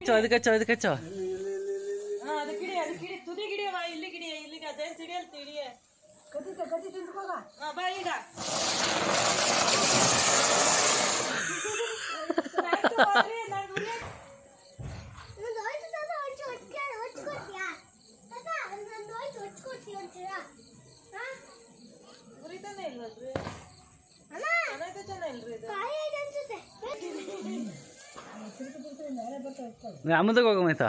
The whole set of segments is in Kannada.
ಅದಕ್ಕೆ ಹಚ್ಚು ಅದಕ್ಕೆ ಹಚ್ಚು ಹಾ ಅದು ಗಿಡಿ ಅದು ಗಿಡಿ ತುದಿ ಗಿಡಿಯವ ಇಲ್ಲಿ ಗಿಡಿಯ ಇಲ್ಲಿಗೆ ಅದೇ ಸಿಡಿಯಲ್ ತಿಡಿಯ ಹಾ ಬಾ ಈಗ ಸಾಕು ಹೋಗ್ರಿ, ನಾನ್ ಉರಿಯಕ್- ಉರಿತಾನೆ ಇಲ್ವಲ್ರಿ ಚೆನ್ನಾಗೈತೆ ಚೆನ್ನಾಗ್ ಇಲ್ರಿ ಇದು ಅಮ್ಮದಾಗ ಹೋಗಮ್ಮಾಯ್ತಾ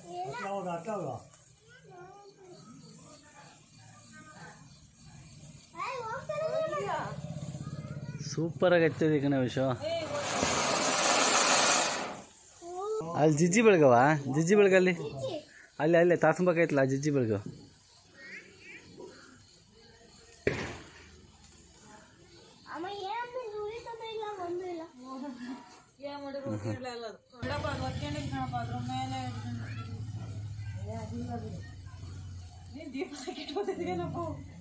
ಸೂಪರಾಗಿ ಹಚ್ಚಿದೆ ಕಣ ವಿಷಯ ಅಲ್ಲಿ ಜಿಜ್ಜಿ ಬೆಳಗವ ಜಿಜ್ಜಿ ಬೆಳಗ ಅಲ್ಲಿ ಅಲ್ಲಿ ಅಲ್ಲೇ ತಾಸಂಬಕೈತಲ್ಲ ಆ ಜಿಜ್ಜಿ ಬೆಳಗ ಏನ್ ಮಾಡಿದ್ರು ಉರ್ಕಿಡ್ಲೇ ಇಲ್ಲ ಅದು. ನೋಡಪ್ಪ, ಅದು ಒತ್ಕೊಂಡಿದ್ ಕಣಪ್ಪ, ಅದ್ರ ಮೇಲೆ ಹಿಡ್ಕೊಂಡು. ನೀನ್ ದೀಪ ಹಾಕಿಟ್ಕೊಂಡಿದ್ಯೇನಪ್ಪ?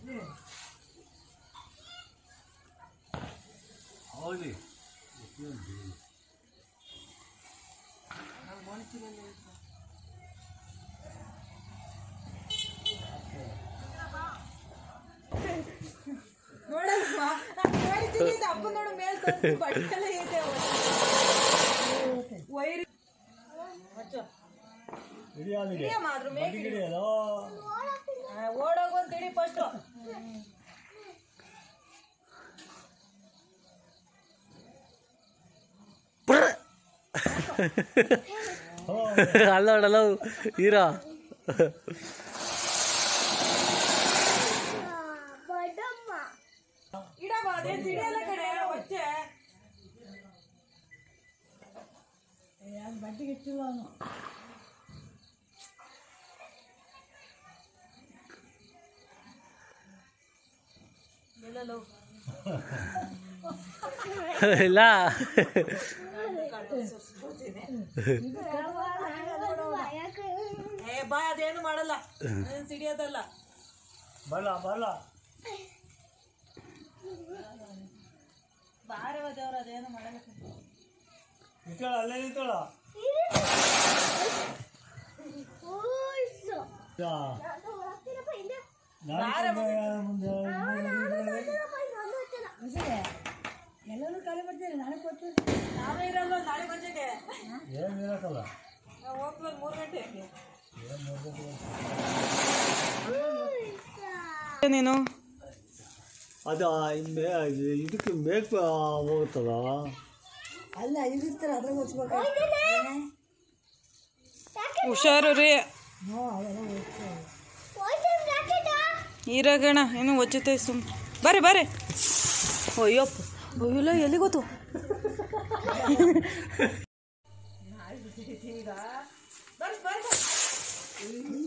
ನೋಡಪ್ಪ, ನಾನ್ ನೋಡ್ತೀನಿ, ಇದು ಅಪ್ಪ ನೋಡು ಮೇಲ್ ತೊಳ್ದು ಬಟ್ಟೆಲ್ಲ ಇದೆ ವೈರಿ ಹಚ್ಚು. ಹಿಡಿಯಮ್ಮ ಅದ್ರ ಮೇಲೆ ಹಿಡಿ. ಆ, ಓಡೋಗು ಅಂತ ಹಿಡಿ ಫಸ್ಟ್ ಅಲ್ಲ ನೋಡಲ್ಲ ಹೀರಾ ಇಡಮ್ಮ ಅದೇನ್ ಸಿಡಿಯಲ್ಲ ಕಡೆ ಒಚ್ಚೆ ಎಲ್ಲೆಲ್ಲೋ ಇಲ್ಲ ಏ ಬಾ ಅದೇನು ಮಾಡಲ್ಲ ಅದೇನ್ ಸಿಡಿಯೋದಲ್ಲ ಬಲ್ಲ ಬಲ್ಲ ಬಾರವ ದೇವ್ರ ಅದೇನು ಮಾಡಲ್ಲ ನಿಂತಳ ಅಲ್ಲೇ ನಿಂತಳ ಮುಂದೆ ನಾವೇ ಇರಲ್ವ ನಾಳೆ ಬಂಜೆಗೆ ಏನು ಇರಕ್ಕಲ್ಲ ನಾವು ಹೋಗ್ತೀವಲ್ಲ ಮೂರು ಗಂಟೆಗೆ ನೀನು ಅದು ಮೇ ಇದಕ್ಕೆ ಮೇಕ್ ಹೋಗುತ್ತಲ್ಲ ಹುಷಾರು ರೀ ಇರಗಣ ಏನು ಒಚ್ಚುತ್ತೆ ಸುಮ್ ಬರ್ರಿ ಬರ್ರಿ ಅಯ್ಯಪ್ಪ ಅಯ್ಯಲ್ಲ ಎಲ್ಲಿ ಗೊತ್ತು ಈಗ ಬರ್ರಿ ಬರ್ರಿ